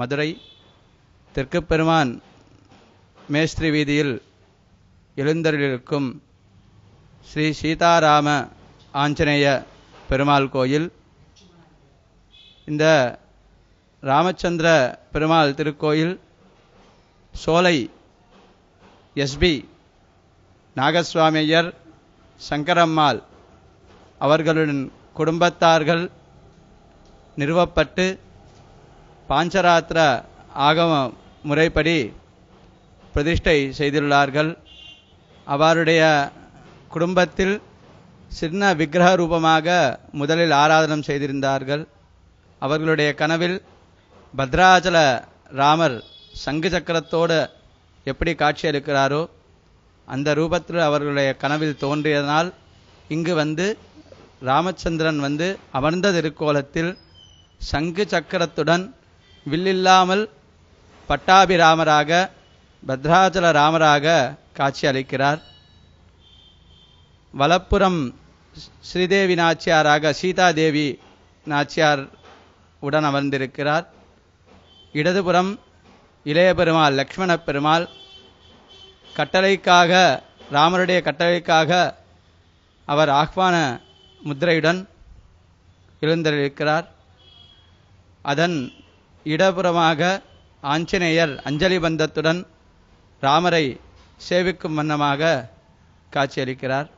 மதுரை தெற்கு பெருமான் மேஸ்திரி வீதியில் எழுந்தருளிருக்கும் ஸ்ரீ சீதாராம ஆஞ்சநேய பெருமாள் கோயில் இந்த ராமச்சந்திர பெருமாள் திருக்கோயில் சோலை எஸ்பி நாகசுவாமியர் சங்கரம்மாள் அவர்களுடன் குடும்பத்தார்கள் நிறுவப்பட்டு பாஞ்சராத்திர ஆகம முறைப்படி பிரதிஷ்டை செய்துள்ளார்கள் அவருடைய குடும்பத்தில் சின்ன விக்கிரக ரூபமாக முதலில் ஆராதனம் செய்திருந்தார்கள் அவர்களுடைய கனவில் பத்ராச்சல ராமர் சங்கு சக்கரத்தோடு எப்படி காட்சியளிக்கிறாரோ அந்த ரூபத்தில் அவர்களுடைய கனவில் தோன்றியதனால் இங்கு வந்து ராமச்சந்திரன் வந்து அமர்ந்த திருக்கோலத்தில் சங்கு சக்கரத்துடன் வில்லில்லாமல் பட்டாபிராமராக பத்ராச்சல ராமராக காட்சி அளிக்கிறார் வலப்புறம் ஸ்ரீதேவி நாச்சியாராக சீதாதேவி நாச்சியார் உடன் அமர்ந்திருக்கிறார் இடதுபுறம் இளைய பெருமாள் லக்ஷ்மண பெருமாள் கட்டளைக்காக ராமருடைய கட்டளைக்காக அவர் ஆஹ்வான முத்திரையுடன் எழுந்திருக்கிறார் அதன் இடப்புறமாக ஆஞ்சநேயர் அஞ்சலி பந்தத்துடன் ராமரை சேவிக்கும் வண்ணமாக காட்சியளிக்கிறார்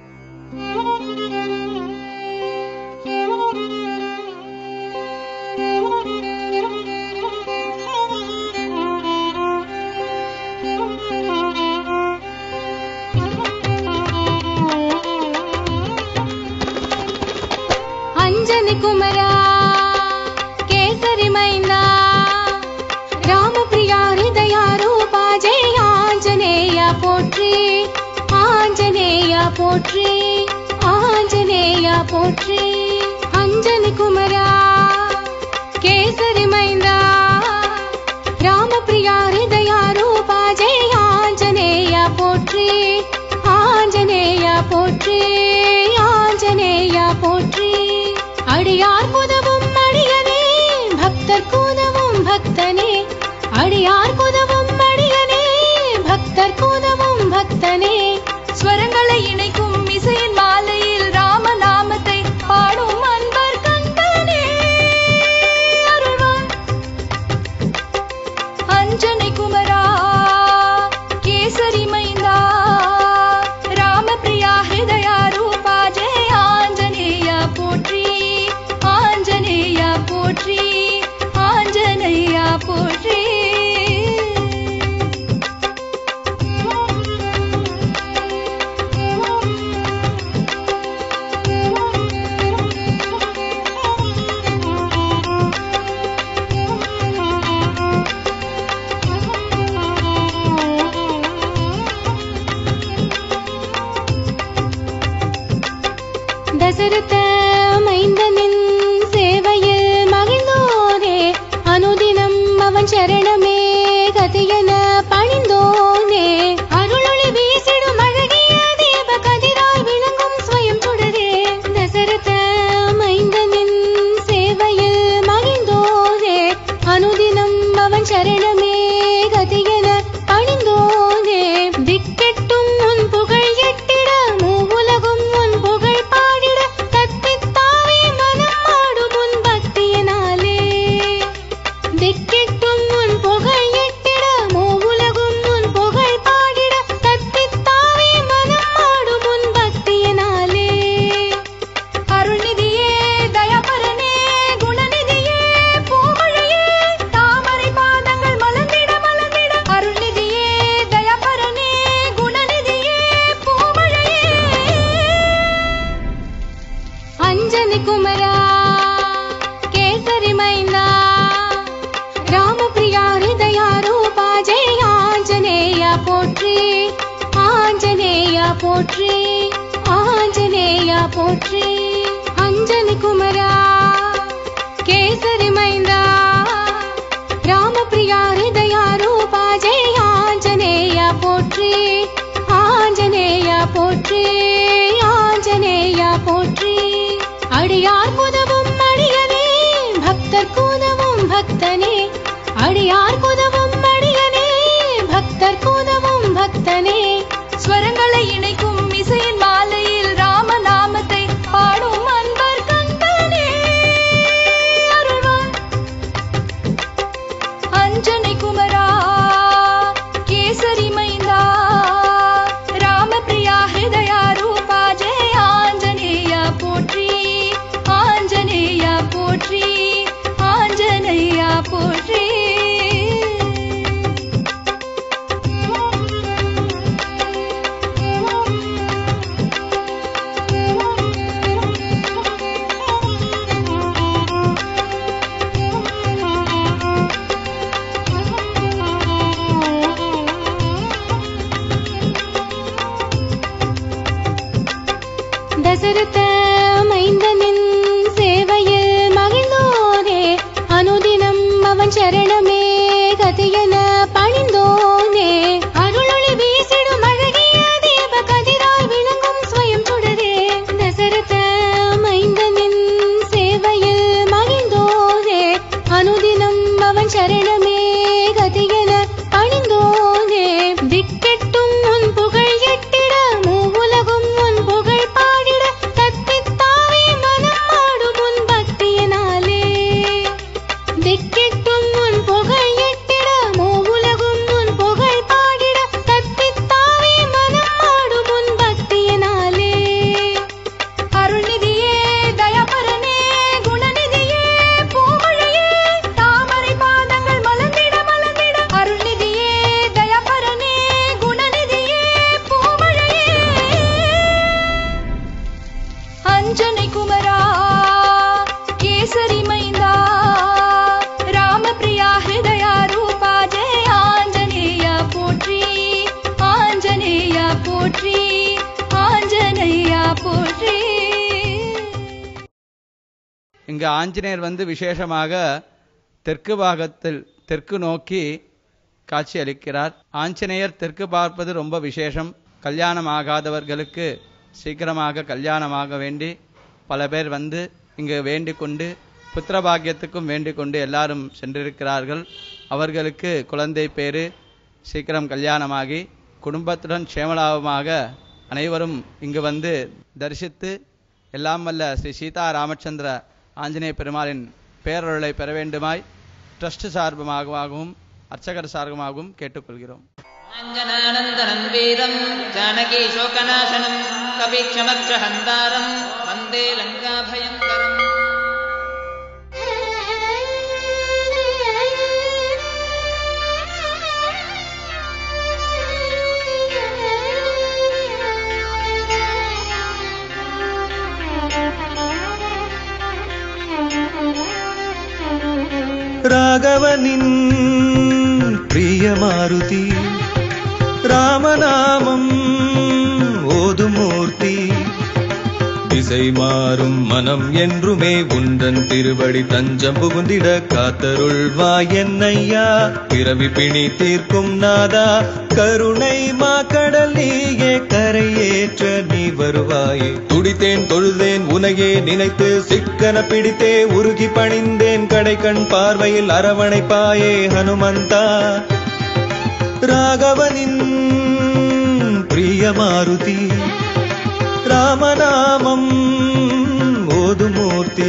அஞ்சனி குமரா கேசரி மைந்தா ராமபிரியா ஹிருதயா ரூபா ஜெய ஆஞ்சநேய போற்றி ஆஞ்சநேய போற்றி ஆஞ்சநேய போற்றி அஞ்சனி குமரா கேசரி மைந்தா ராமபிரியா ஹிருதயா ரூபா ஜெய ஆஞ்சநேய போற்றி ஆஞ்சநேய போற்றி ஆஞ்சநேய போற்றி அடியார் குதவும் அடியனே பக்தர் குதவும் பக்தனே அடியார் குதவும் அடியனே பக்தர் குதவும் பக்தனே ஸ்வரங்களை இணைக்கும் இசையின் மாலையில் ராமநாமத்தை பாடும் அன்பர் கண்டனே அருள்வார் அஞ்சனை குமரா கேசரி மைந்தா ராமபிரியா ஹிருதயா ரூபா ஜெய ஆஞ்சநேய போற்றி ஆஞ்சநேய போற்றி ஆஞ்சநேய போற்றி தசரத மைந்தனின் சேவையில் மகிழ்ந்தோரே அனுதினம் அவன் சரணமே கதியன பணிந்தோனே அருளொளி வீசிடும் அழகிய தேவ கதிரால் விளங்கும் ஸ்வயம் சுடரே தசரத மைந்தனின் சேவையில் மகிழ்ந்தோரே அனுதினம் அவன் சரணமே கதியன பணிந்தோனே திக்கெட்டும் உன் புகழ் எட்டிட மூவுலகும் உன் புகழ் பாடிட தத்தித்தாவே மனம் ஆடும் உன் பக்தியினாலே திக்கெட்டும் உன் புகழ் எட்டிட மூவுலகும் உன் புகழ் பாடிட தத்தித்தாவே மனம் ஆடும் உன் பக்தியினாலே அருள்நிதியே தயாபரனே குணநிதியே பூமழையே தாமரை பாதங்கள் மலர்ந்திட மலர்ந்திட அருள்நிதியே தயாபரனே குணநிதியே பூமழையே அஞ்சனி குமரா கேசரி மைந்தா ராமபிரியா ஹிருதயா ரூபா ஜெய ஆஞ்சநேய போற்றி ஆஞ்சநேய போற்றி ஆஞ்சநேய போற்றி அஞ்சனி குமரா கேசரி மைந்தா ராமபிரியா ஹிருதயா ரூபா ஜெய ஆஞ்சநேய போற்றி ஆஞ்சநேய போற்றி ஆஞ்சநேய போற்றி அடியார் குதவும் அடியனே பக்தர் குதவும் பக்தனே ஆஞ்சனை குமரா கேசரி மைந்தா ராமபிரியா ஹிருதயா ரூபா ஜெய ஆஞ்சநேய போற்றி ஆஞ்சநேய போற்றி ஆஞ்சநேய போற்றி இங்கு ஆஞ்சநேயர் வந்து விசேஷமாக தெற்கு பாகத்தில் தெற்கு நோக்கி காட்சி அளிக்கிறார் ஆஞ்சநேயர் தெற்கு பார்ப்பது ரொம்ப விசேஷம் கல்யாணம் ஆகாதவர்களுக்கு சீக்கிரமாக கல்யாணமாக வேண்டி பல பேர் வந்து இங்கு வேண்டிக் கொண்டு புத்திர பாக்கியத்துக்கும் வேண்டிக் கொண்டு எல்லாரும் சென்றிருக்கிறார்கள் அவர்களுக்கு குழந்தை பேரு சீக்கிரம் கல்யாணமாகி குடும்பத்துடன் சேமலாபமாக அனைவரும் இங்கு வந்து தரிசித்து எல்லாம் வல்ல ஸ்ரீ சீதா ராமச்சந்திர ஆஞ்சநேய பெருமாளின் பேரருளை பெற வேண்டுமாய் ட்ரஸ்ட் சார்பமாகவும் அர்ச்சகர் சார்பமாகவும் கேட்டுக்கொள்கிறோம் अञ्जनानन्दनं वीरं जानकी शोकनाशनं कविक्षमक्षहन्तारं वन्दे लङ्काभयङ्करम् ராகவனின் பிரிய மாருதி ராமநாமம் ஓதுமூர்த்தி திசை மாறும் மனம் என்றுமே உந்தன் திருவடி தஞ்சம் புகுந்திட காத்தருள்வாய் என்னையா பிறவி பிணி தீர்க்கும் நாதா கருணை மாக்கடல் நீயே கரையேற்ற நீ வருவாயே துடித்தேன் தொழுதேன் உனையே நினைத்து சிக்கன பிடித்தே உருகி பணிந்தேன் கடை கண் பார்வையில் அரவணைப்பாயே ஹனுமந்தா ராகவனின் பிரிய மாருதி ராமநாமம் ஓதுமூர்த்தி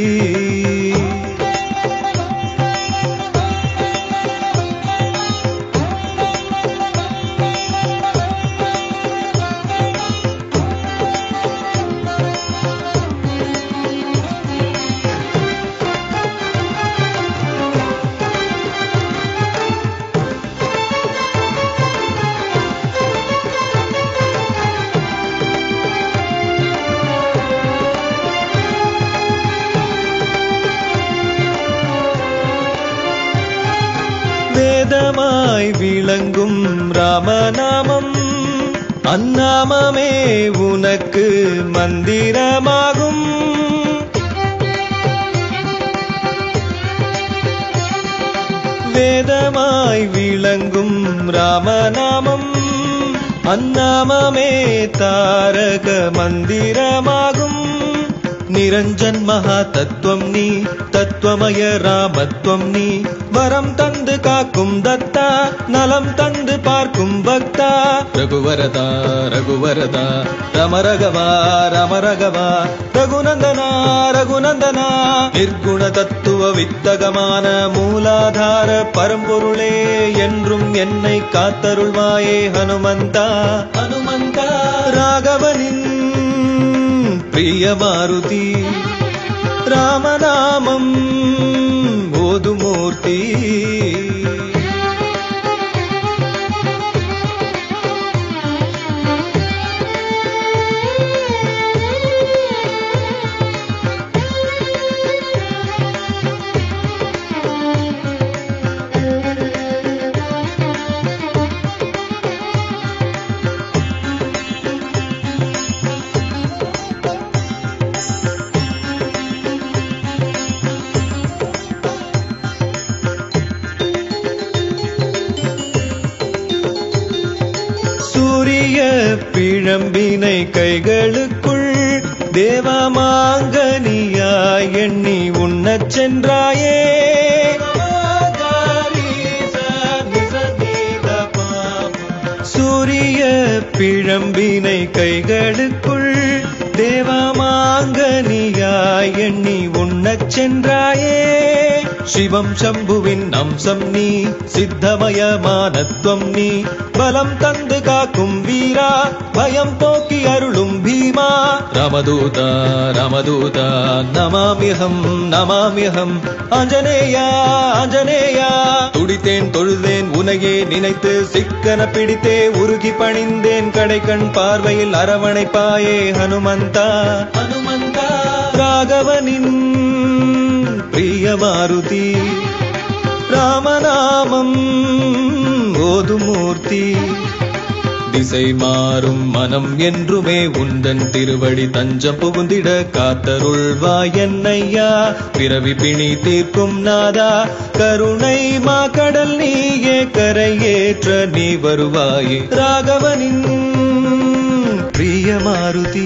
வேதமாய் விளங்கும் ராமநாமம் அந்நாமமே உனக்கு மந்திரமாகும் வேதமாய் விளங்கும் ராமநாமம் அந்நாமமே தாரக மந்திரமாகும் நிரஞ்சன் மகா தத்துவம் நீ தத்துவமய ராமத்துவம் நீ வரம் தந்து காக்கும் தத்தா நலம் தந்து பார்க்கும் பக்தா ரகுவரதா ரகுவரதா ரமரகவா ரமரகவா ரகுநந்தனா ரகுநந்தனா நிர்குண தத்துவ வித்தகமான மூலாதார பரம்பொருளே என்றும் என்னை காத்தருள்வாயே ஹனுமந்தா ஹனுமந்தா ராகவனின் பிரிய மாருதி ராமநாமம் ஓதுமூர்த்தி சூரிய பிழம்பினை கைகளுக்குள் தேவமாங்கனியாய் எண்ணி உண்ணச் சென்றாயே சூரிய பிழம்பினை கைகளுக்குள் தேவமாங்கனியாய் எண்ணி உண்ணச் சென்றாயே சிவம் சம்புவின் அம்சம் நீ சித்தமயமானத்வம் நீ பலம் தந்து காக்கும் வீரா பயம் போக்கி அருளும் பீமா ரமதூதா ரமதூதா நமாமியகம் நமாமியகம் ஆஞ்சநேயா ஆஞ்சநேயா துடித்தேன் தொழுதேன் உனையே நினைத்து சிக்கன பிடித்தே உருகி பணிந்தேன் கடை கண் பார்வையில் அரவணைப்பாயே ஹனுமந்தா ஹனுமந்தா ராகவனின் பிரியமாருதி ராமநாமம் ஓதுமூர்த்தி திசை மாறும் மனம் என்றுமே உந்தன் திருவடி தஞ்சம் புகுந்திட காத்தருள்வாய் என்னையா பிறவி பிணி தீர்க்கும் நாதா கருணை மா கடல் நீயே கரையேற்ற நீ வருவாயே ராகவனின் பிரியமாருதி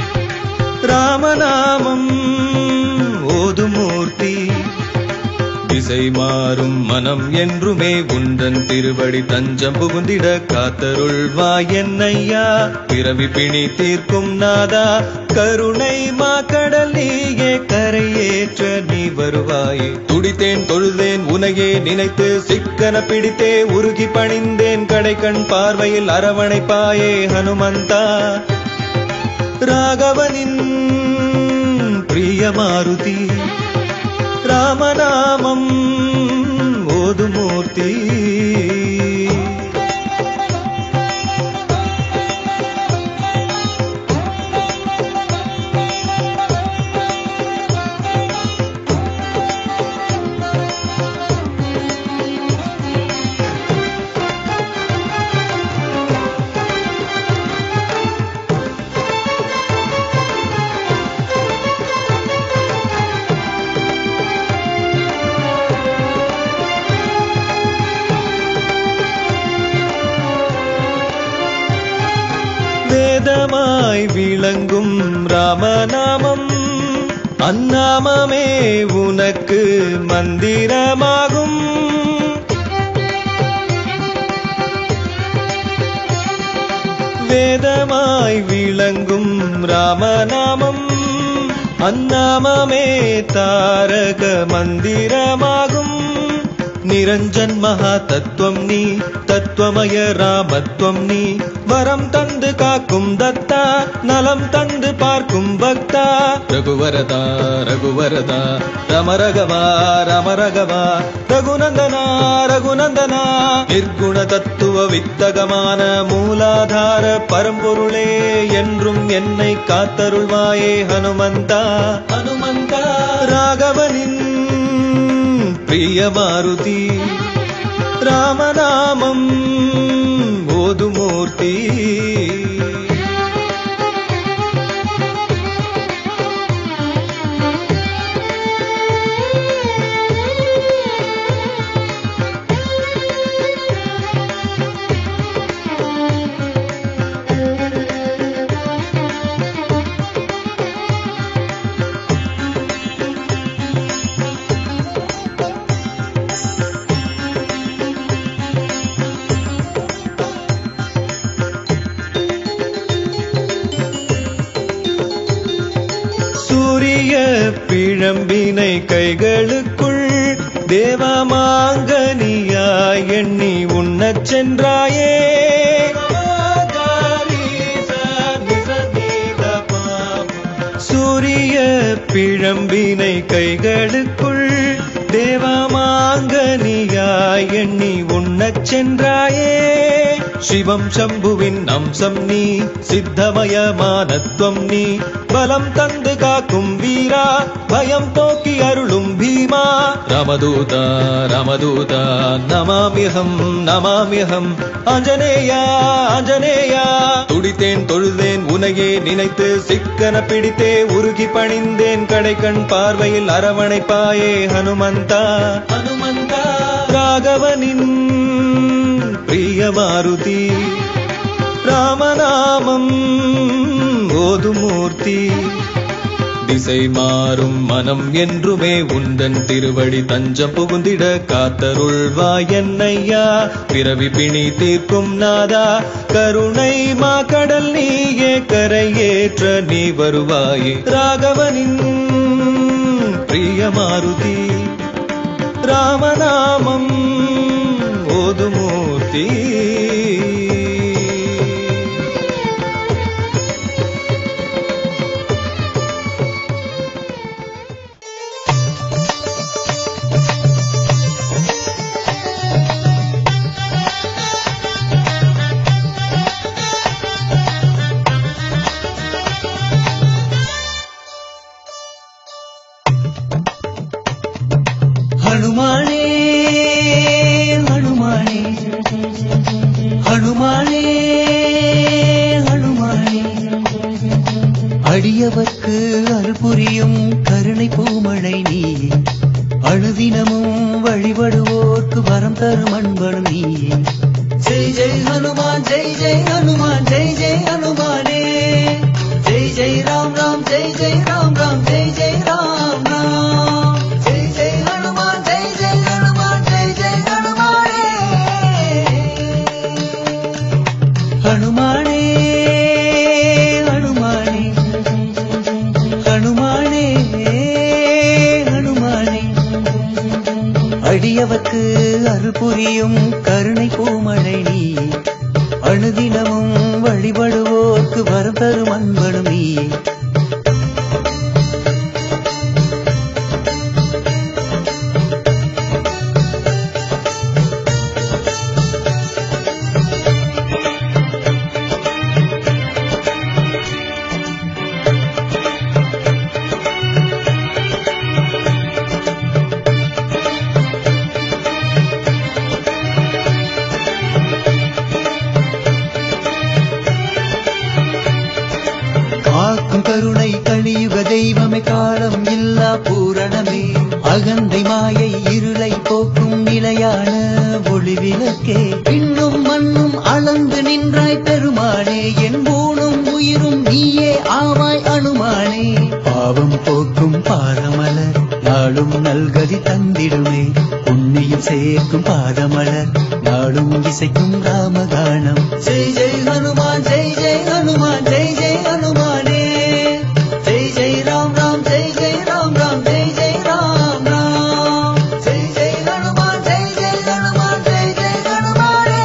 ராமநாமம் ஓதுமூர்த்தி திசை மாறும் மனம் என்றுமே உந்தன் திருவடி தஞ்சம் புகுந்திட காத்தருள்வாய் என்னையா பிறவி பிணி தீர்க்கும் நாதா கருணை மா கடல் நீயே கரையேற்ற நீ வருவாயே துடித்தேன் தொழுதேன் உனையே நினைத்து சிக்கன பிடித்தே உருகி பணிந்தேன் கடை கண் பார்வையில் அரவணைப்பாயே ஹனுமந்தா ராகவனின் பிரியமாருதி ராமநாமம் ஓதுமூர்த்தி வேதமாய் விளங்கும் ராமநாமம் அந்நாமமே உனக்கு மந்திரமாகும் வேதமாய் விளங்கும் ராமநாமம் அந்நாமமே தாரக மந்திரமாகும் நிரஞ்சன் மகா தத்துவம் நீ தத்துவமய ராமத்துவம் நீ வரம் தந்து காக்கும் தத்தா நலம் தந்து பார்க்கும் பக்தா ரகுவரதா ரகுவரதா ரமரகவா ரமரகவா ரகுநந்தனா ரகுநந்தனா நிர்குண தத்துவ வித்தகமான மூலாதார பரம்பொருளே என்றும் என்னை காத்தருள்வாயே ஹனுமந்தா ஹனுமந்தா ராகவனின் பிரியமாருதி ராமநாமம் ஓதுமூர்த்தி சூரிய பிழம்பினை கைகளுக்குள் தேவமாங்கனியாய் எண்ணி உண்ணச் சென்றாயே சூரிய பிழம்பினை கைகளுக்குள் தேவமாங்கனியாய் எண்ணி உண்ணச் சென்றாயே சிவம் சம்புவின் அம்சம் நீ சித்தமயமானத்வம் நீ பலம் தந்து காக்கும் வீரா பயம் போக்கி அருளும் பீமா ராமதூதா ராமதூதா நமாமியகம் நமாமியகம் ஆஞ்சநேயா ஆஞ்சநேயா துடித்தேன் தொழுதேன் உனையே நினைத்து சிக்கன பிடித்தே உருகி பணிந்தேன் கடை கண் பார்வையில் அரவணைப்பாயே ஹனுமந்தா ஹனுமந்தா ராகவனின் பிரியமாருதி ராமநாமம் ஓதுமூர்த்தி திசை மாறும் மனம் என்றுமே உந்தன் திருவடி தஞ்சம் புகுந்திட காத்தருள்வாய் என்னையா பிறவி பிணி தீர்க்கும் நாதா கருணை மா கடல் நீயே கரையேற்ற நீ வருவாயே ராகவனின் பிரியமாருதி ராமநாமம் ஓதுமூர்த்தி அடியவர்க்கு அருள்புரியும் கருணை பூமழை நீ அழுதினமும் வழிபடுவோர்க்கு வரம் தரும் அன்பனும் நீ ஜெய் ஜெய் ஹனுமான் ஜெய் ஜெய் ஹனுமான் ஜெய் ஜெய் ஹனுமானே ஜெய் ஜெய் ராம் ராம் ஜெய் ஜெய் ராம் ராம் ஜெய் ஜெய் ராம் ராம் ஜெய் ஜெய் ஹனுமான் ஜெய் ஜெய் ஹனுமான் ஜெய் ஜெய் ஹனுமானே ஹனுமானே ஹனுமானே ஹனுமானே ஹனுமானே அடியவர்க்கு அருள் புரியும் கருணை பூமழை நீ அணுதினமும் வழிபடுவோர்க்கு வரம் தரும் அன்பனும் நீ காக்கும் கருணை கலியுக தெய்வமே காலம் இல்லா பூரணமே அகந்தை மாயை இருளை போக்கும் நிலையான ஒளி விளக்கே விண்ணும் மண்ணும் அளந்து நின்றாய் பெருமானே என் ஊனும் உயிரும் நீயே ஆவாய் அனுமானே பாவம் போக்கும் பாரமலர் நாளும் நல்கதி தந்திடுமே புண்ணியம் சேர்க்கும் பாதமலர் நாளும் இசைக்கும் ராமகானம் ஜெய் ஜெய் ஹனுமான் ஜெய் ஜெய் ஹனுமான் ஜெய் ஜெய் ஹனுமானே ஜெய் ஜெய் ராம் ராம் ஜெய் ஜெய் ராம் ராம் ஜெய் ஜெய் ராம் ராம் ஜெய் ஜெய் ஹனுமான் ஜெய் ஜெய் ஹனுமான் ஜெய் ஜெய் ஹனுமானே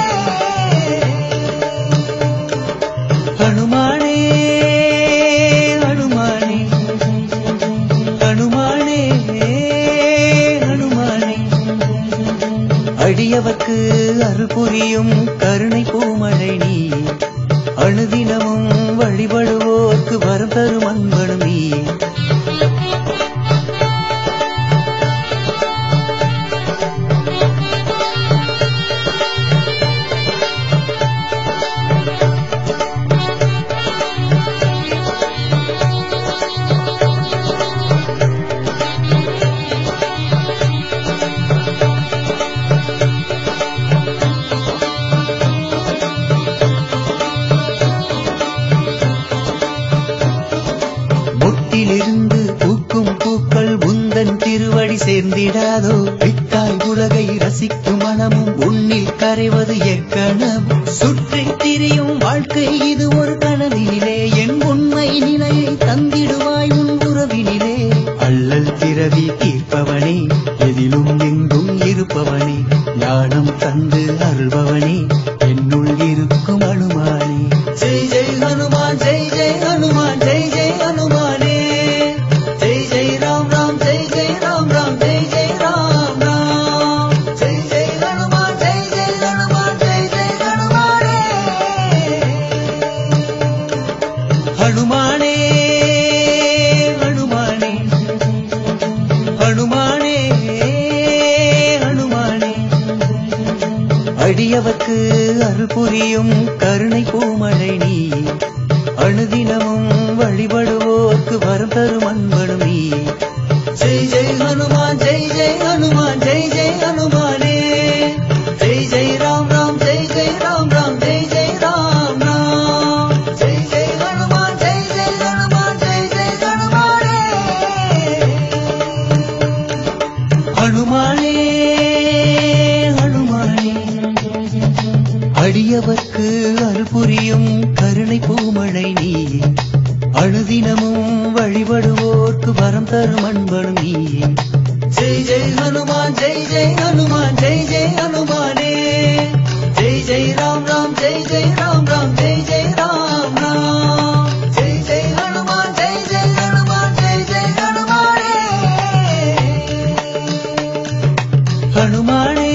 ஹனுமானே ஹனுமானே ஹனுமானே ஹனுமானே அடியவர்க்கு அருள் புரியும் கருணை பூமழை நீ அணுதினமும் வழிபடுவோர்க்கு வரம் தரும் அன்பனும் நீ முட்டிலிருந்து பூக்கும் பூக்கள் உந்தன் திருவடி சேர்ந்திடாதோ விட்டாய் உலகை ரசிக்கும் மனமும் உன்னில் கரைவது எக்கணமும் சுற்றி திரியும் வாழ்க்கை இது ஒரு கனவினிலே என் உண்மை நிலையை தந்திடுவாய் உன் உறவினிலே அள்ளல் பிறவி தீர்ப்பவனே எதிலும் எங்கும் இருப்பவனே ஞானம் தந்து அருள்பவனே என்னுள் இருக்கும் அனுமானே ஜெய் ஜெய் ஹனுமான் ஜெய் ஜெய் ஹனுமான் ஜெய் ஜெய் ஹனுமானே ஜெய் ஜெய் ராம் ராம் ஜெய் ஜெய் ராம் ராம் ஜெய் ஜெய் ராம் ராம் ஜெய் ஜெய் ஹனுமான் ஜெய் ஜெய் ஹனுமான் ஜெய் ஜெய் ஹனுமானே ஹனுமானே ஹனுமானே ஹனுமானே ஹனுமானே அடியவர்க்கு அருள் புரியும் கருணை பூமழை நீ அணுதினமும் வழிபடுவோர்க்கு வரம் தரும் அன்பனும் நீ ஜெய் ஜெய் ஹனுமான் ஜெய் ஜெய் ஹனுமான் ஜெய் ஜெய் ஹனுமானே ஜெய் ஜெய் ராம் ராம் ஜெய் ஜெய் ராம் ராம் ஜெய் ஜெய் ராம் ராம் ஜெய் ஜெய் ஹனுமான் ஜெய் ஜெய் ஹனுமான் ஜெய் ஜெய் ஹனுமானே ஹனுமானே ஹனுமானே அடியவர்க்கு அருள் புரியும் கருணை பூமழை நீ அழுதினமும் வழிபடுவோர்க்கு வரம் தரும் அன்பனும் நீ ஜெய் ஜெய் ஹனுமான் ஜெய் ஜெய் ஹனுமான் ஜெய் ஜெய் ஹனுமானே ஜெய் ஜெய் ராம் ராம் ஜெய் ஜெய் ராம் ராம் ஜெய் ஜெய் ராம் ராம் ஜெய் ஜெய் ஹனுமான் ஜெய் ஜெய் ஹனுமான் ஜெய் ஜெய் ஹனுமானே ஹனுமானே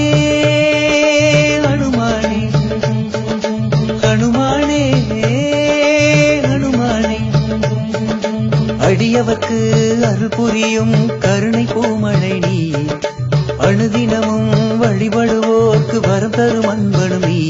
ஹனுமானே ஹனுமானே ஹனுமானே அடியவர்க்கு அருள் புரியும் கருணை பூமழை நீ அணுதினமும் வழிபடுவோர்க்கு வரம் தரும் அன்பனும் நீ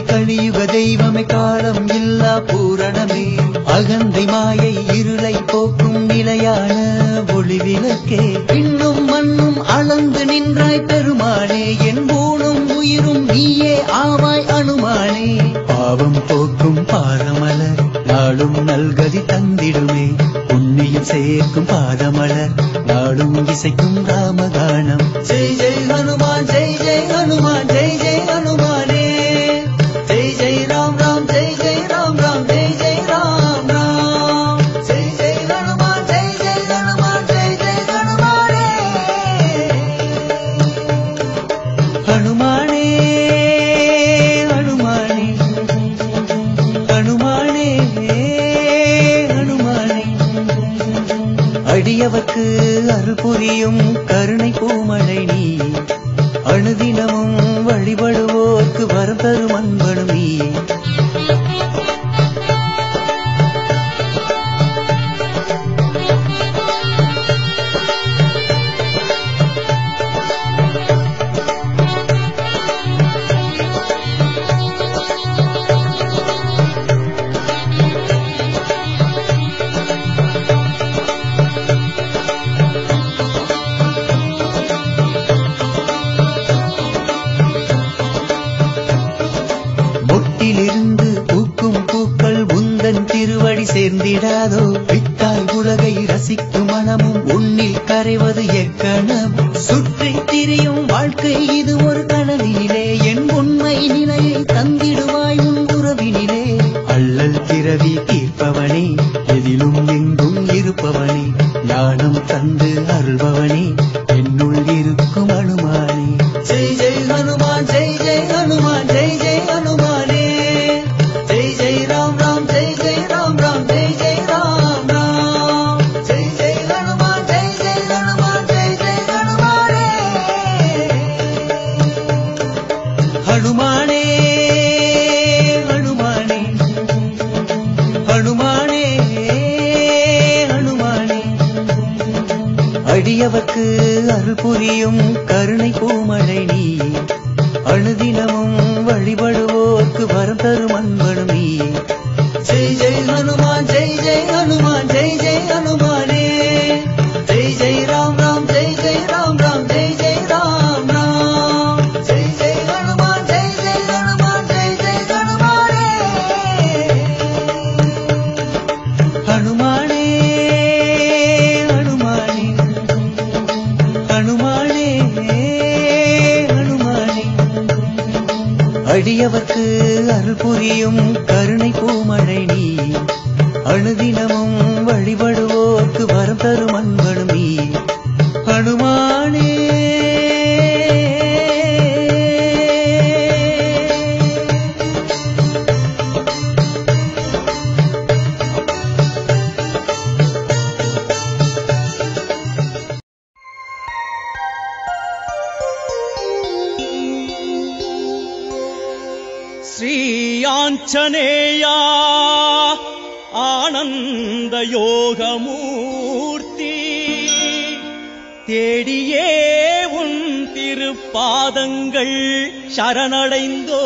கலியுக தெய்வமே காலம் இல்லா பூரணமே அகந்தை மாயை இருளை போக்கும் நிலையான ஒளி விளக்கே இன்னும் மண்ணும் அளந்து நின்றாய் பெருமானே என் ஊனும் உயிரும் நீயே ஆவாய் அனுமானே பாவம் போக்கும் பாரமலர் நாளும் நல்கதி தந்திடுமே புண்ணியம் சேர்க்கும் பாதமலர் நாளும் இசைக்கும் ராமகானம் ஜெய் ஜெய் ஹனுமான் ஜெய் ஜெய் ஹனுமான் ஜெய் ஜெய் ஹனுமானே ஜெய் ஜெய் ராம் ராம் ஜெய் ஜெய் ராம் ராம் ஜெய் ஜெய் ராம் ராம் ஜெய் ஜெய் ஹனுமான் ஜெய் ஜெய் ஹனுமான் ஜெய் ஜெய் ஹனுமானே ஹனுமானே ஹனுமானே ஹனுமானே ஹனுமானே அடியவர்க்கு அருள் புரியும் கருணை பூமழை நீ அணுதினமும் வழிபடுவோர்க்கு வரம் தரும் அன்பனும் நீ மொட்டிலிருந்து பூக்கும் பூக்கள் உந்தன் திருவடி சேர்ந்திடாதோ விட்டாய் உலகை ரசிக்கும் மனமும் உன்னில் கரைவது எக்கணம் சுற்றி திரியும் வாழ்க்கை இது ஒரு கனவினிலே என் உண்மை நிலையை தந்திடுவாய் உன் உறவினிலே அள்ளல் பிறவி தீர்ப்பவனே எதிலும் எங்கும் இருப்பவனே ஞானம் தந்து அருள்பவனே என்னுள் இருக்கும் அனுமானே ஜெய் ஜெய் ஹனுமான் ஜெய் ஜெய் ஹனுமான் ஜெய் ஜெய் ஹனுமானே ஜெய் ஜெய் ராம் ராம் ஜெய் ஜெய் ராம் ராம் ஜெய் ஜெய் ராம் ராம் ஜெய் ஜெய் ஹனுமான் ஜெய் ஜெய் ஹனுமான் ஜெய் ஜெய் ஹனுமானே ஹனுமானே ஹனுமானே ஹனுமானே ஹனுமானே அடியவர்க்கு அருள் புரியும் கருணை பூமழை நீ அணுதினமும் வழிபடுவோர்க்கு வரம் தரும் அன்பனும் நீ ஜெய் ஜெய் ஹனுமான் ஜெய் ஜெய் ஹனுமான் ஜெய் ஜெய் ஹனுமானே ஜெய் ஜெய் ராம் ராம் ஜெய் ஜெய் ராம் ராம் ஜெய் ஜெய் ராம் ராம் ஜெய் ஜெய் ஹனுமான் ஜெய் ஜெய் ஹனுமான் ஜெய் ஜெய் ஹனுமானே ஹனுமானே ஹனுமானே ஹனுமானே ஹனுமானே அடியவர்க்கு அருள் புரியும் கருணை பூமழை நீ அணுதினமும் வழிபடுவோர்க்கு வரம் தரும் அன்பனும் நீ ஹனுமானே श्रीयाञ्जनेया ஆனந்தயோகமூர்த்தி தேடியே உன் திருப்பாதங்கள் சரணடைந்தோ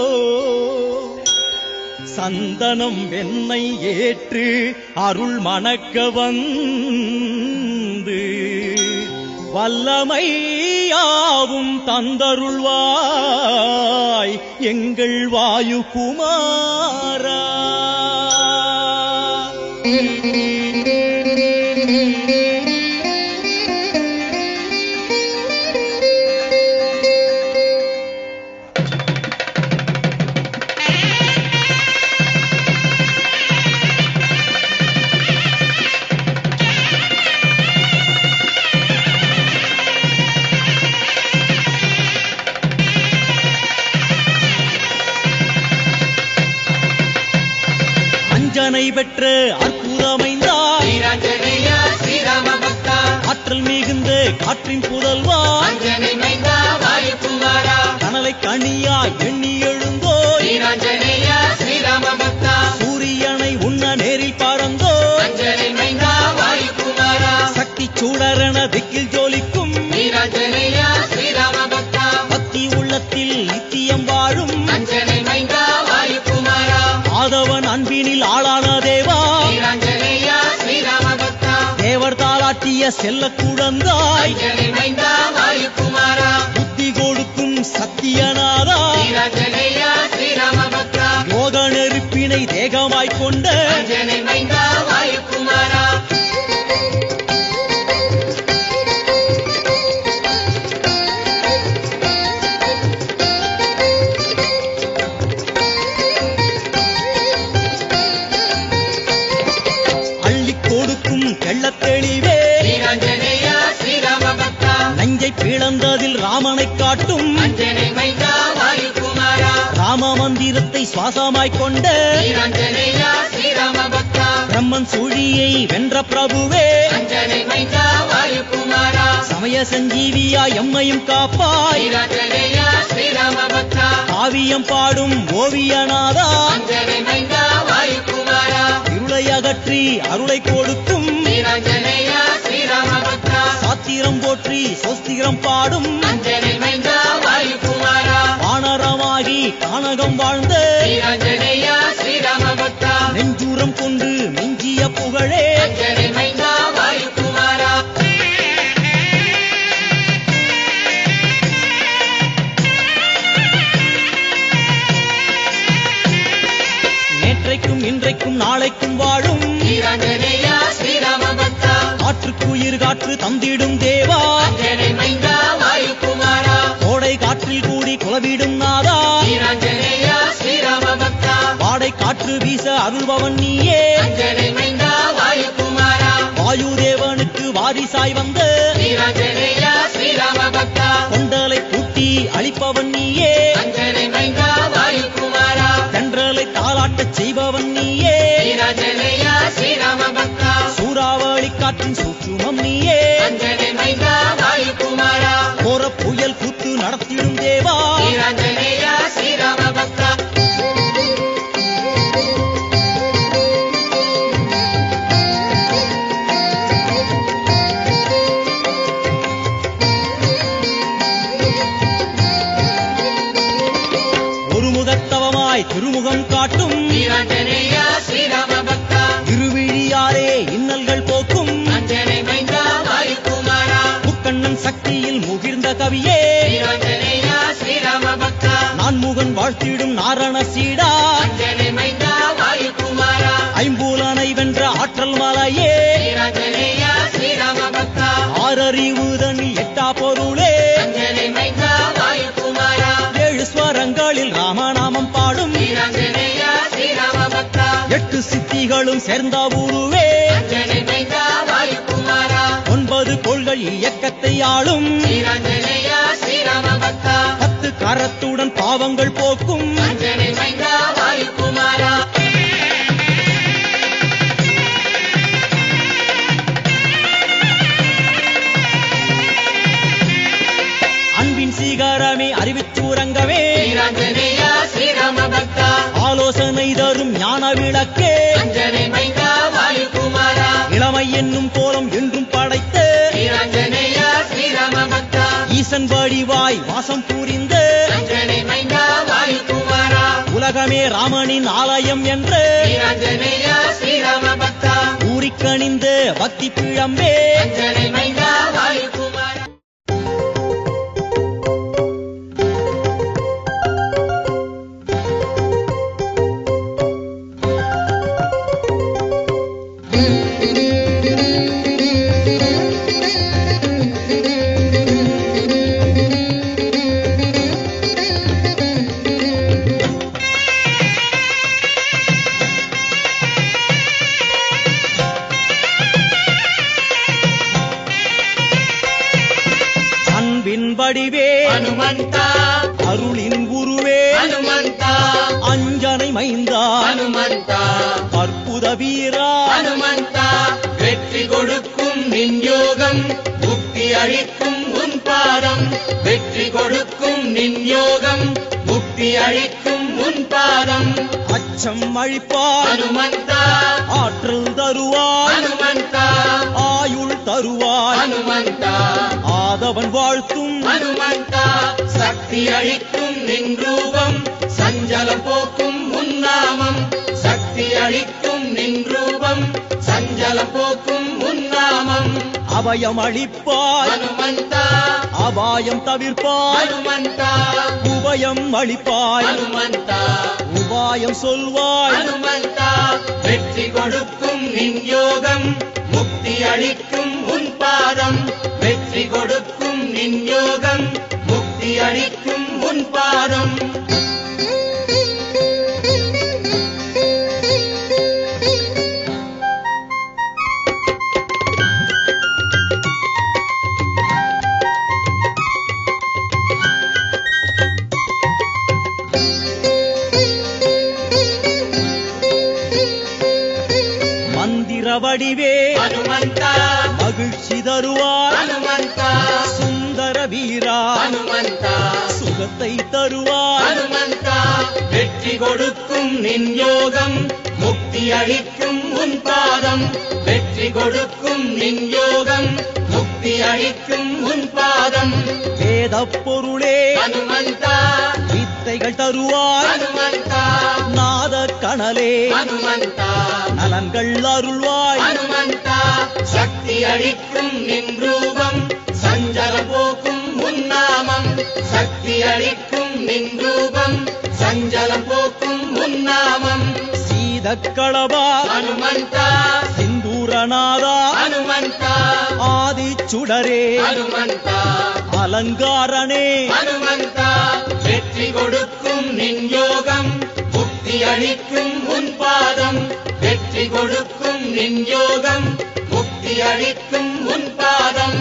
சந்தனம் வெண்ணை ஏற்று அருள் மணக்க வந்து வல்லமையாவும் தந்தருள்வாய் எங்கள் வாயு குமாரா அஞ்சனை பெற்ற அற்புதமைந்தாய் ஸ்ரீராஞ்சனேயா ஸ்ரீராம பக்தா ஆற்றல் மிகுந்த காற்றின் புதல்வா அஞ்சனை மைந்தா வாயுகுமாரா கனலை கனியா எண்ணி எழுந்தோய் ஸ்ரீராஞ்சனேயா ஸ்ரீராம பக்தா சூரியனை உண்ண நேரில் பறந்தோ அஞ்சனை மைந்தா வாயுகுமாரா சக்தி சூடரென திக்கில் ஜோலிக்கும் ஸ்ரீராஞ்சனேயா ஸ்ரீராம பக்தா பக்தி உள்ளத்தில் நித்தியம் வாழும் அஞ்சனை மைந்தா வாயு தாலாட்டிய செல்ல குழந்தாய் அஞ்சனை மைந்தா வாயுகுமாரா புத்தி கொடுக்கும் சத்தியநாதா வீராஞ்சனேயா ஸ்ரீராம பக்தா யோக நெருப்பினை தேகமாய்க் கொண்ட அஞ்சனை மைந்தா வாயுகுமாரா அள்ளிக் கொடுக்கும் தெள்ளத் தெளிவே வீராஞ்சனேயா ஸ்ரீராம பக்தா நஞ்சை பிளந்ததில் ராமனைக் காட்டும் அஞ்சனை மைந்தா வாயுகுமாரா ராம மந்திரத்தை சுவாசமாய்க் கொண்ட வீராஞ்சனேயா ஸ்ரீராம பக்தா பிரம்மன் சூழியை வென்ற பிரபுவே அஞ்சனை மைந்தா வாயுகுமாரா சமய சஞ்சீவியா எம்மையும் காப்பாய் வீராஞ்சனேயா ஸ்ரீராம பக்தா காவியம் பாடும் ஓவியநாதா அஞ்சனை மைந்தா வாயுகுமாரா இருளை அகற்றி அருளை கொடுக்கும் வீராஞ்சனேயா ஸ்ரீராம பக்தா சாத்திரம் போற்றி சொஸ்திரம் பாடும் அஞ்சனை மைந்தா வாயுகுமாரா வானரமாகி கானகம் வாழ்ந்த வீராஞ்சனேயா ஸ்ரீராம பக்தா நெஞ்சூரம் கொண்டு மிஞ்சிய புகழே அஞ்சனை மைந்தா வாயுகுமாரா நேற்றைக்கும் இன்றைக்கும் நாளைக்கும் வாழும் வீராஞ்சனேயா ஸ்ரீராம பக்தா காற்றுக்கு உயிர் காற்று தந்திடும் தேவா அஞ்சனை மைந்தா வாயுகுமாரா கோடை காற்றில் கூடி குலவிடும் நாதா வீராஞ்சனேயா ஸ்ரீராம பக்தா வாடை காற்று வீச அருள்பவன் நீயே அஞ்சனை மைந்தா வாயுகுமாரா வாயு தேவனுக்கு வாரிசாய் வந்த வீராஞ்சனேயா ஸ்ரீராம பக்தா கொண்டலை பூட்டி அழிப்பவன் நீயே அஞ்சனை மைந்தா வாயுகுமாரா தென்றலை தாளாட்டச் செய்பவன் நீயே வீராஞ்சனேயா ஸ்ரீராம பக்தா சூறாவளி காற்றின் சூற்றுமம் நீயே அஞ்சனை மைந்தா வாயுகுமாரா கோர புயல் கூத்து நடத்திடும் தேவா வீராஞ்சனேயா ஸ்ரீராம பக்தா ஒரு முகத்தவமாய் திருமுகம் காட்டும் வீராஞ்சனேயா ஸ்ரீராம பக்தா திருவிழியாரே இன்னல்கள் போக்கும் அஞ்சனை மைந்தா வாயுகுமாரா முக்கண்ணன் சக்தியில் முகிர்ந்த கவியே வீராஞ்சனேயா ஸ்ரீராம பக்தா நான் முகன் வாழ்த்திடும் நாரண சீடா அஞ்சனை மைந்தா வாயுகுமாரா ஐம்பூலனை வென்ற ஆற்றல் மலையே வீராஞ்சனேயா ஸ்ரீராம பக்தா ஆறறிவுதனில் எட்டா பொருளே அஞ்சனை மைந்தா வாயுகுமாரா ஏழு ஸ்வரங்களில் ராமநாமம் பாடும் வீராஞ்சனேயா ஸ்ரீராம பக்தா எட்டு சித்திகளும் சேர்ந்த உருவே அஞ்சனை மைந்தா வாயுகுமாரா ஒன்பது கோள்கள் இயக்கத்தை ஆளும் வீராஞ்சனேயா ஸ்ரீராம பக்தா பத்து கரத்துடன் பாவங்கள் போக்கும் அஞ்சனை மைந்தா வாயுகுமாரா அன்பின் சீகாரமே அறிவிச்சூரங்கமே வீராஞ்சனேயா ஸ்ரீராம பக்தா ஆலோசனை தரும் ஞான விளக்கே அஞ்சனை மைந்தா வாயுகுமாரா இளமை என்னும் கோலம் என்றும் படைத்த வீராஞ்சனேயா ஸ்ரீராம பக்தா ஈசன் வடிவாய் வாசம் புரிந்த அஞ்சனை மைந்தா வாயுகுமாரா உலகமே ராமனின் ஆலயம் என்ற வீராஞ்சனேயா ஸ்ரீராம பக்தா ஊறிக்கணிந்த பக்தி பிழம்பே அஞ்சனை மைந்தா வாயுகுமாரா அன்பின் வடிவே ஹனுமந்தா அருளின் குருவே ஹனுமந்தா அஞ்சனை மைந்தா ஹனுமந்தா அற்புத வீரா ஹனுமந்தா வெற்றி கொடுக்கும் நின் யோகம் முக்தி அளிக்கும் உன் பாதம் வெற்றி கொடுக்கும் நின் யோகம் முக்தி அளிக்கும் உன் பாதம் அச்சம் அழிப்பார் ஹனுமந்தா ஆற்றல் தருவாய் ஹனுமந்தா ஆயுள் தருவாய் ஹனுமந்தா ஆதவன் வாழ்த்தும் ஹனுமந்தா சக்தி அளிக்கும் நின் ரூபம் சஞ்சலம் போக்கும் உன்னாமம் சக்தி அளிக்கும் நின் ரூபம் சஞ்சலம் போக்கும் உன்னாமம் அபயம் அளிப்பாய் ஹனுமந்தா அபாயம் தவிர்ப்பாய் ஹனுமந்தா உபயம் அளிப்பாய் ஹனுமந்தா உபாயம் சொல்வாய் ஹனுமந்தா வெற்றி கொடுக்கும் நின் யோகம் முக்தி அளிக்கும் உன் பாதம் வெற்றி கொடுக்கும் நின் யோகம் முக்தி அளிக்கும் உன் பாதம் மந்திர வடிவே ஹனுமந்தா மகிழ்ச்சி தருவாய் ஹனுமந்தா சுந்தர வீரா ஹனுமந்தா சுகத்தை தருவாய் ஹனுமந்தா வெற்றி கொடுக்கும் நின் யோகம் முக்தி அளிக்கும் உன் பாதம் வெற்றி கொடுக்கும் நின் யோகம் முக்தி அளிக்கும் உன் பாதம் வேத பொருளே ஹனுமந்தா வித்தைகள் தருவாய் ஹனுமந்தா நாத கணலே ஹனுமந்தா நலன்கள் அருள்வாய் ஹனுமந்தா சக்தி அளிக்கும் நின் ரூபம் சஞ்சல போக்கும் உன் நாமம் சக்தி அளிக்கும் நின் ரூபம் சஞ்சலம் போக்கும் உன் நாமம் சீதக்களபா ஹனுமந்தா சிந்தூரநாதா ஹனுமந்தா ஆதி சுடரே ஹனுமந்தா அலங்காரனே ஹனுமந்தா வெற்றி கொடுக்கும் நின் யோகம் முக்தி அளிக்கும் உன் பாதம் வெற்றி கொடுக்கும் நின் யோகம் முக்தி அளிக்கும் உன் பாதம்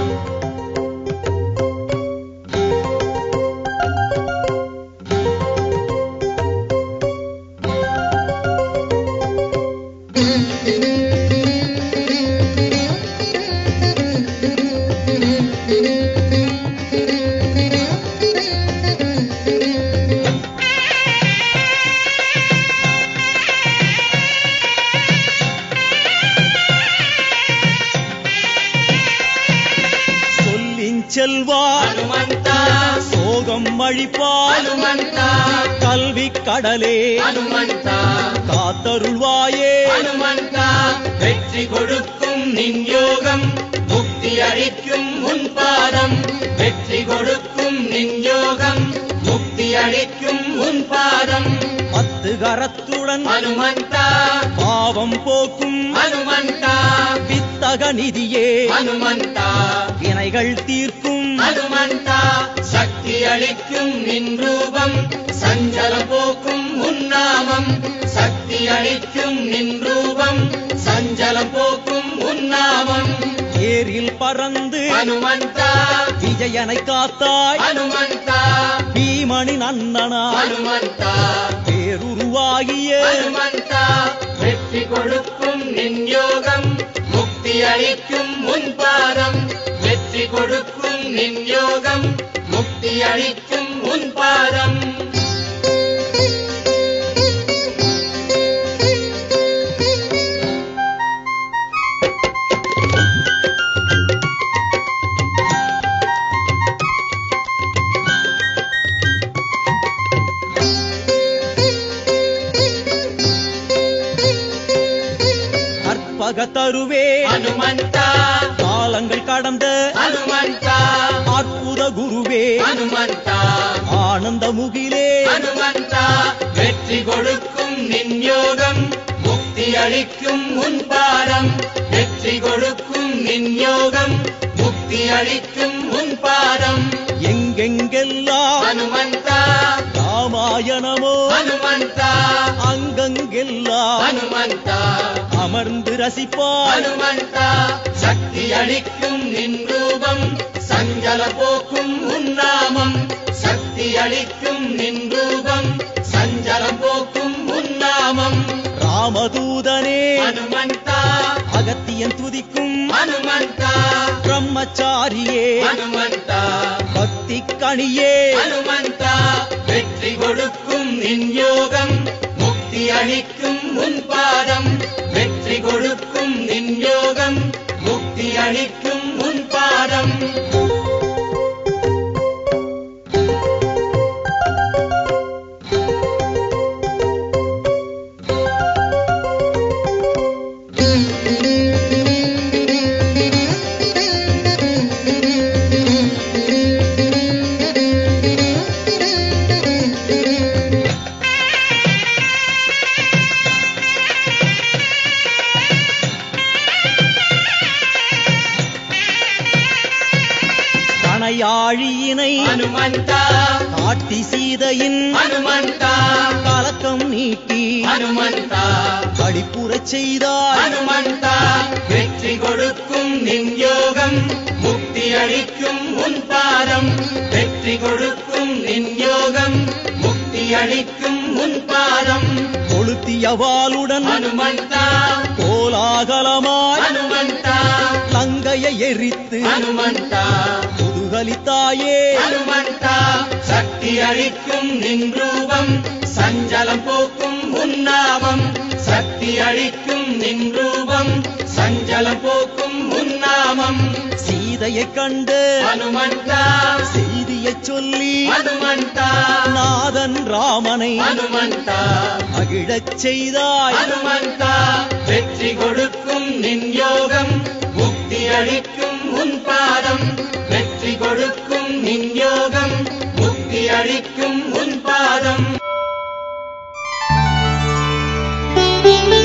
சொல்லின் செல்வாய் ஹனுமந்தா சோகம் அழிப்பாய் ஹனுமந்தா கல்வி கடலே ஹனுமந்தா காத்தருள்வாயே ஹனுமந்தா வெற்றி கொடுக்கும் நின் யோகம் முக்தி அளிக்கும் உன் பாதம் வெற்றி கொடுக்கும் நின் யோகம் முக்தி அளிக்கும் உன் பாதம் பத்து கரத்துடன் ஹனுமந்தா பாவம் போக்கும் ஹனுமந்தா வித்தக நிதியே ஹனுமந்தா வினைகள் தீர்க்கும் ஹனுமந்தா சக்தி அளிக்கும் நின் ரூபம் சஞ்சலம் போக்கும் உன் நாமம் சக்தி அளிக்கும் நின் ரூபம் சஞ்சலம் போக்கும் உன் நாமம் ஏரில் பறந்து ஹனுமந்தா விஜயனை காத்தாய் ஹனுமந்தா பீமனின் அண்ணனா ஹனுமந்தா பேருருவாகிய ஹனுமந்தா வெற்றி கொடுக்கும் நின் யோகம் முக்தி அளிக்கும் உன் பாதம் வெற்றி கொடுக்கும் நின் யோகம் முக்தி அளிக்கும் உன் பாதம் கற்பக தருவே ஹனுமந்தா காலங்கள் கடந்த ஹனுமந்தா அற்புத குருவே ஹனுமந்தா ஆனந்த முகிலே ஹனுமந்தா வெற்றி கொடுக்கும் நின் யோகம் முக்தி அளிக்கும் உன் பாதம் வெற்றி கொடுக்கும் நின் யோகம் முக்தி அளிக்கும் உன் பாதம் எங்கெங்கெல்லாம் ஹனுமந்தா ராமாயணமோ ஹனுமந்தா அங்கங்கெல்லாம் ஹனுமந்தா அமர்ந்து ரசிப்பாய் ஹனுமந்தா சக்தி அளிக்கும் நின் ரூபம் சஞ்சல போக்கும் உன் நாமம் சக்தி அளிக்கும் நின் ரூபம் சஞ்சலம் போக்கும் உன் நாமம் ராமதூதனே ஹனுமந்தா அகத்தியன் துதிக்கும் ஹனுமந்தா பிரம்மச்சாரியே ஹனுமந்தா பக்தி கணியே ஹனுமந்தா வெற்றி கொடுக்கும் நின் யோகம் முக்தி அளிக்கும் உன் பாதம் வெற்றி கொடுக்கும் நின் யோகம் முக்தி அளிக்கும் உன் பாதம் கணையாழியினை ஹனுமந்தா காட்டி சீதையின் ஹனுமந்தா கலக்கம் நீக்கி ஹனுமந்தா அடிப்புறச் செய்தாய் ஹனுமந்தா வெற்றி கொடுக்கும் நின் யோகம் முக்தி அளிக்கும் உன் பாதம் வெற்றி கொடுக்கும் நின் யோகம் முக்தி அளிக்கும் உன் பாதம் கொளுத்தியவாளுடன் ஹனுமந்தா கோலாகலமாய் ஹனுமந்தா லங்கையை எரித்து ஹனுமந்தா முதுகலித்தாயே ஹனுமந்தா சக்தி அளிக்கும் நின் ரூபம் சஞ்சலம் போக்கும் உன்னாமம் சக்தி அளிக்கும் நின் ரூபம் சஞ்சலம் போக்கும் உன்னாமம் சீதையைக் கண்டு ஹனுமந்தா செய்தியைச் சொல்லி ஹனுமந்தா நாதன் ராமனை ஹனுமந்தா மகிழச் செய்தாய் ஹனுமந்தா வெற்றி கொடுக்கும் நின் யோகம் முக்தி அளிக்கும் உன் பாதம் வெற்றி கொடுக்கும் நின் யோகம் முக்தி அளிக்கும் உன் பாதம் Thank you.